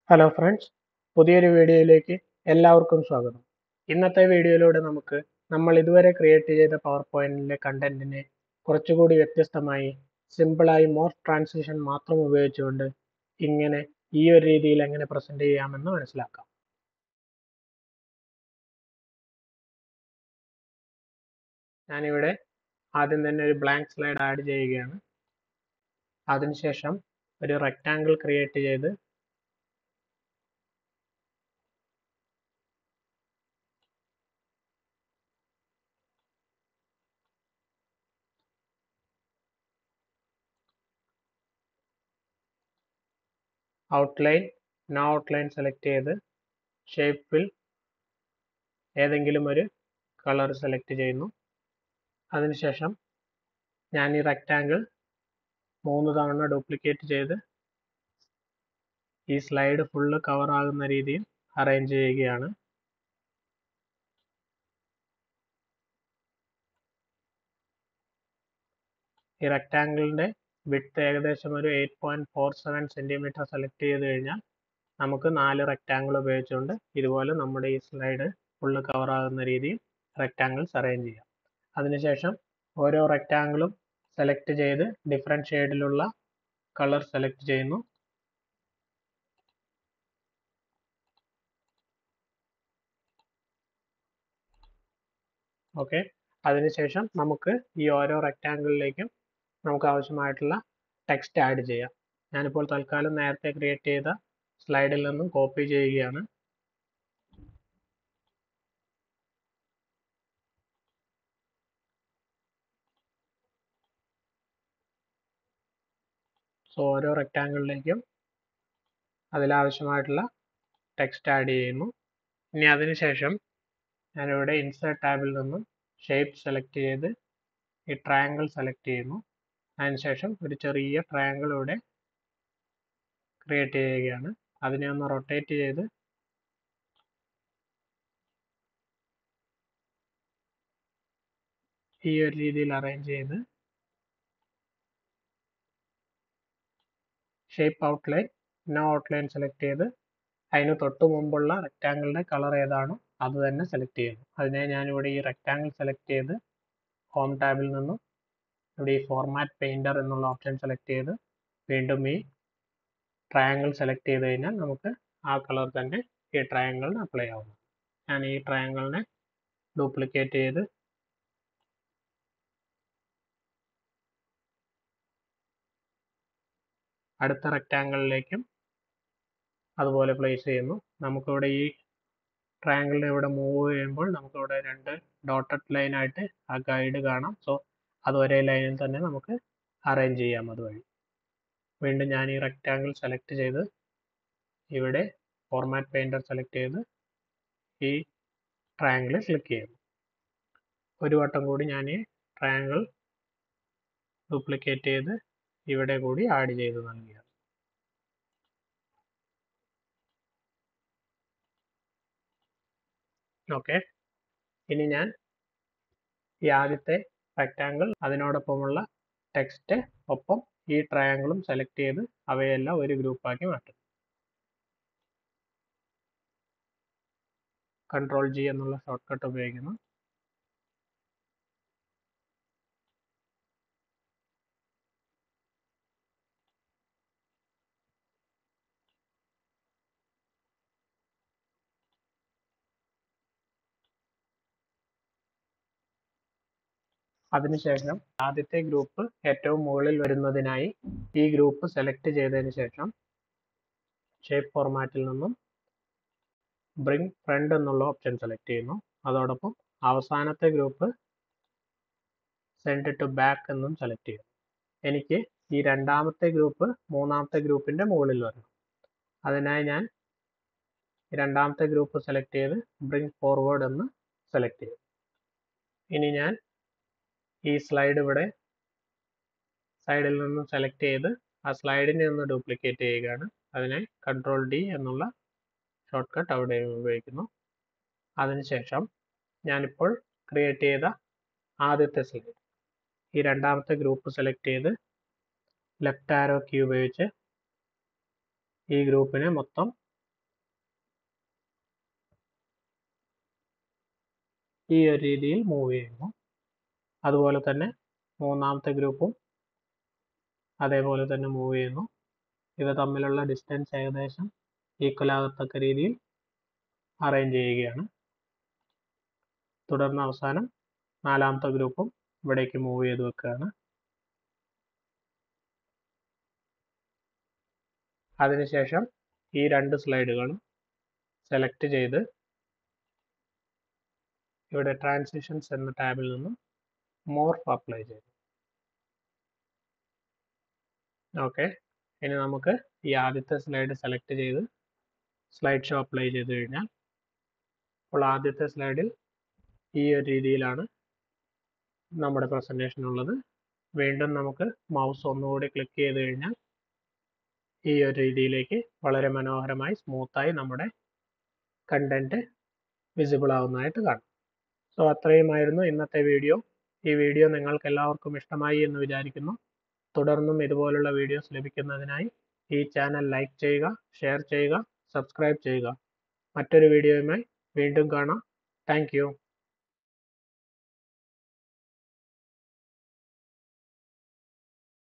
hello friends പുതിയൊരു വീഡിയോയിലേക്ക് എല്ലാവർക്കും സ്വാഗതം ഇന്നത്തെ വീഡിയോയിലൂടെ നമുക്ക് നമ്മൾ ഇതുവരെ ക്രിയേറ്റ് ചെയ്ത പവർ പോയിന്റിലെ കണ്ടന്റിനെ കുറച്ചുകൂടി വ്യത്യസ്തമായി സിമ്പിളായി മോർ ട്രാൻസിഷൻ മാത്രം ഉപയോഗിച്ചുകൊണ്ട് ഇങ്ങനെ ഈ ഒരു രീതിയിൽ എങ്ങനെ പ്രസന്റ് ചെയ്യാമെന്ന് മനസ്സിലാക്കാം ഞാനിവിടെ ആദ്യം തന്നെ ഒരു ബ്ലാങ്ക് സ്ലൈഡ് ആഡ് ചെയ്യുകയാണ് അതിനുശേഷം ഒരു റെക്റ്റാങ്കിൾ ക്രിയേറ്റ് ചെയ്ത് ഔട്ട്ലൈൻ നോ ഔട്ട്ലൈൻ സെലക്ട് ചെയ്ത് ഷേപ്പിൽ ഏതെങ്കിലും ഒരു കളർ സെലക്ട് ചെയ്യുന്നു അതിനുശേഷം ഞാൻ ഈ റെക്റ്റാങ്കിൾ മൂന്ന് തവണ ഡ്യൂപ്ലിക്കേറ്റ് ചെയ്ത് ഈ സ്ലൈഡ് ഫുള്ള് കവർ ആകുന്ന രീതിയിൽ അറേഞ്ച് ചെയ്യുകയാണ് ഈ റെക്റ്റാങ്കിളിൻ്റെ വിഡ്ത്ത് ഏകദേശം ഒരു eight point four seven centimetre select ചെയ്ത് കഴിഞ്ഞാൽ നമുക്ക് നാല് റെക്റ്റാങ്കിൾ ഉപയോഗിച്ചുകൊണ്ട് ഇതുപോലെ നമ്മുടെ ഈ സ്ലൈഡ് ഫുള്ള് കവർ ആകുന്ന രീതിയിൽ റെക്റ്റാങ്കിൾസ് അറേഞ്ച് ചെയ്യാം അതിനുശേഷം ഓരോ റെക്റ്റാങ്കിളും സെലക്ട് ചെയ്ത് ഡിഫറെൻറ്റ് ഷെയ്ഡിലുള്ള കളർ സെലക്ട് ചെയ്യുന്നു ഓക്കെ അതിനുശേഷം നമുക്ക് ഈ ഓരോ റെക്റ്റാങ്കിളിലേക്കും നമുക്ക് ആവശ്യമായിട്ടുള്ള ടെക്സ്റ്റ് ആഡ് ചെയ്യാം ഞാനിപ്പോൾ തൽക്കാലം നേരത്തെ ക്രിയേറ്റ് ചെയ്ത സ്ലൈഡിൽ നിന്നും കോപ്പി ചെയ്യുകയാണ് സോ ഓരോ റെക്റ്റാങ്കിളിലേക്കും അതിലാവശ്യമായിട്ടുള്ള ടെക്സ്റ്റ് ആഡ് ചെയ്യുന്നു ഇനി അതിനുശേഷം ഞാനിവിടെ ഇൻസേർട്ട് ടാബിൽ നിന്നും ഷേപ്പ് സെലക്ട് ചെയ്ത് ഈ ട്രയാങ്കിൾ സെലക്ട് ചെയ്യുന്നു അതിനുശേഷം ഒരു ചെറിയ ട്രയാങ്കിൾ ഇവിടെ ക്രിയേറ്റ് ചെയ്യുകയാണ് അതിനെ ഒന്ന് റൊട്ടേറ്റ് ചെയ്ത് ഈ ഒരു രീതിയിൽ അറേഞ്ച് ചെയ്ത് shape outline no outline select ചെയ്ത് അതിന് തൊട്ട് മുമ്പുള്ള റെക്റ്റാങ്കിളിൻ്റെ കളർ ഏതാണോ അത് തന്നെ സെലക്ട് ചെയ്യുന്നു അതിനെ ഞാനിവിടെ ഈ റെക്റ്റാങ്കിൾ സെലക്ട് ചെയ്ത് ഹോം ടാബിൽ നിന്നും ഇവിടെ ഈ ഫോർമാറ്റ് പെയിൻറ്റർ എന്നുള്ള ഓപ്ഷൻ സെലക്ട് ചെയ്ത് വീണ്ടും ഈ ട്രയാങ്കിൾ സെലക്ട് ചെയ്ത് കഴിഞ്ഞാൽ നമുക്ക് ആ കളർ തന്നെ ഈ ട്രയാങ്കിളിന് അപ്ലൈ ആവുന്നു ഞാൻ ഈ ട്രയാങ്കിളിനെ ഡ്യൂപ്ലിക്കേറ്റ് ചെയ്ത് അടുത്ത റെക്റ്റാങ്കിളിലേക്കും അതുപോലെ പ്ലേസ് ചെയ്യുന്നു നമുക്കിവിടെ ഈ ട്രയാങ്കിളിനെ ഇവിടെ മൂവ് ചെയ്യുമ്പോൾ നമുക്കിവിടെ രണ്ട് ഡോട്ടഡ് ലൈനായിട്ട് ആ ഗൈഡ് കാണാം സോ അത് ഒരേ ലൈനിൽ തന്നെ നമുക്ക് അറേഞ്ച് ചെയ്യാം അതുവഴി വീണ്ടും ഞാൻ ഈ റെക്റ്റാങ്കിൾ സെലക്ട് ചെയ്ത് ഇവിടെ ഫോർമാറ്റ് പെയിൻറ്റർ സെലക്ട് ചെയ്ത് ഈ ട്രയാങ്കിൾ ക്ലിക്ക് ചെയ്യുന്നു ഒരു വട്ടം കൂടി ഞാൻ ഈ ട്രയാങ്കിൾ ഡ്യൂപ്ലിക്കേറ്റ് ചെയ്ത് ഇവിടെ കൂടി ആഡ് ചെയ്ത് നൽകുകയാണ് ഓക്കെ ഇനി ഞാൻ ഈ ആദ്യത്തെ റെക്റ്റാങ്കിൾ അതിനോടൊപ്പമുള്ള ടെക്സ്റ്റ് ഒപ്പം ഈ ട്രയാങ്കിളും സെലക്ട് ചെയ്ത് അവയെല്ലാം ഒരു ഗ്രൂപ്പാക്കി മാറ്റും കൺട്രോൾ ജി എന്നുള്ള ഷോർട്ട് കട്ട് ഉപയോഗിക്കുന്നു അതിനുശേഷം ആദ്യത്തെ ഗ്രൂപ്പ് ഏറ്റവും മുകളിൽ വരുന്നതിനായി ഈ ഗ്രൂപ്പ് സെലക്ട് ചെയ്തതിന് ശേഷം ഷേപ്പ് ഫോർമാറ്റിൽ നിന്നും ബ്രിങ് ഫ്രണ്ട് എന്നുള്ള ഓപ്ഷൻ സെലക്ട് ചെയ്യുന്നു അതോടൊപ്പം അവസാനത്തെ ഗ്രൂപ്പ് സെൻഡ് ടു ബാക്ക് എന്നും സെലക്ട് ചെയ്യുന്നു എനിക്ക് ഈ രണ്ടാമത്തെ ഗ്രൂപ്പ് മൂന്നാമത്തെ ഗ്രൂപ്പിൻ്റെ മുകളിൽ വരണം അതിനായി ഞാൻ രണ്ടാമത്തെ ഗ്രൂപ്പ് സെലക്ട് ചെയ്ത് ബ്രിങ് ഫോർവേഡ് എന്ന് സെലക്ട് ചെയ്യും ഇനി ഞാൻ ഈ സ്ലൈഡ് ഇവിടെ സൈഡിൽ നിന്നും സെലക്ട് ചെയ്ത് ആ സ്ലൈഡിനെ ഒന്ന് ഡ്യൂപ്ലിക്കേറ്റ് ചെയ്യുകയാണ് അതിനായി കൺട്രോൾ ഡി എന്നുള്ള ഷോർട്ട് കട്ട് അവിടെ ഉപയോഗിക്കുന്നു അതിനുശേഷം ഞാനിപ്പോൾ ക്രിയേറ്റ് ചെയ്ത ആദ്യത്തെ സ്ലൈഡ് ഈ രണ്ടാമത്തെ ഗ്രൂപ്പ് സെലക്ട് ചെയ്ത് ലെഫ്റ്റ് ആരോ കീ ഉപയോഗിച്ച് ഈ ഗ്രൂപ്പിനെ മൊത്തം ഈ ഒരു രീതിയിൽ മൂവ് ചെയ്യുന്നു അതുപോലെ തന്നെ മൂന്നാമത്തെ ഗ്രൂപ്പും അതേപോലെ തന്നെ മൂവ് ചെയ്യുന്നു ഇവ തമ്മിലുള്ള ഡിസ്റ്റൻസ് ഏകദേശം ഈക്വൽ ആകത്തക്ക രീതിയിൽ അറേഞ്ച് ചെയ്യുകയാണ് തുടർന്ന് അവസാനം നാലാമത്തെ ഗ്രൂപ്പും ഇവിടേക്ക് മൂവ് ചെയ്ത് വെക്കുകയാണ് അതിനുശേഷം ഈ രണ്ട് സ്ലൈഡുകളും സെലക്ട് ചെയ്ത് ഇവിടെ ട്രാൻസിഷൻസ് എന്ന ടാബിൽ നിന്നും മോർഫ് അപ്ലൈ ചെയ്തു ഓക്കെ ഇനി നമുക്ക് ഈ ആദ്യത്തെ സ്ലൈഡ് സെലക്ട് ചെയ്ത് സ്ലൈഡ് ഷോ അപ്ലൈ ചെയ്ത് കഴിഞ്ഞാൽ അപ്പോൾ ആദ്യത്തെ സ്ലൈഡിൽ ഈ ഒരു രീതിയിലാണ് നമ്മുടെ പ്രസൻറ്റേഷൻ ഉള്ളത് വീണ്ടും നമുക്ക് മൗസ് ഒന്നുകൂടി ക്ലിക്ക് ചെയ്ത് കഴിഞ്ഞാൽ ഈ ഒരു രീതിയിലേക്ക് വളരെ മനോഹരമായി സ്മൂത്തായി നമ്മുടെ കണ്ടന്റ് വിസിബിൾ ആവുന്നതായിട്ട് കാണാം സോ അത്രയുമായിരുന്നു ഇന്നത്തെ വീഡിയോ ഈ വീഡിയോ നിങ്ങൾക്ക് എല്ലാവർക്കും ഇഷ്ടമായി എന്ന് വിചാരിക്കുന്നു തുടർന്നും ഇതുപോലുള്ള വീഡിയോസ് ലഭിക്കുന്നതിനായി ഈ ചാനൽ ലൈക്ക് ചെയ്യുക ഷെയർ ചെയ്യുക സബ്സ്ക്രൈബ് ചെയ്യുക മറ്റൊരു വീഡിയോയുമായി വീണ്ടും കാണാം താങ്ക്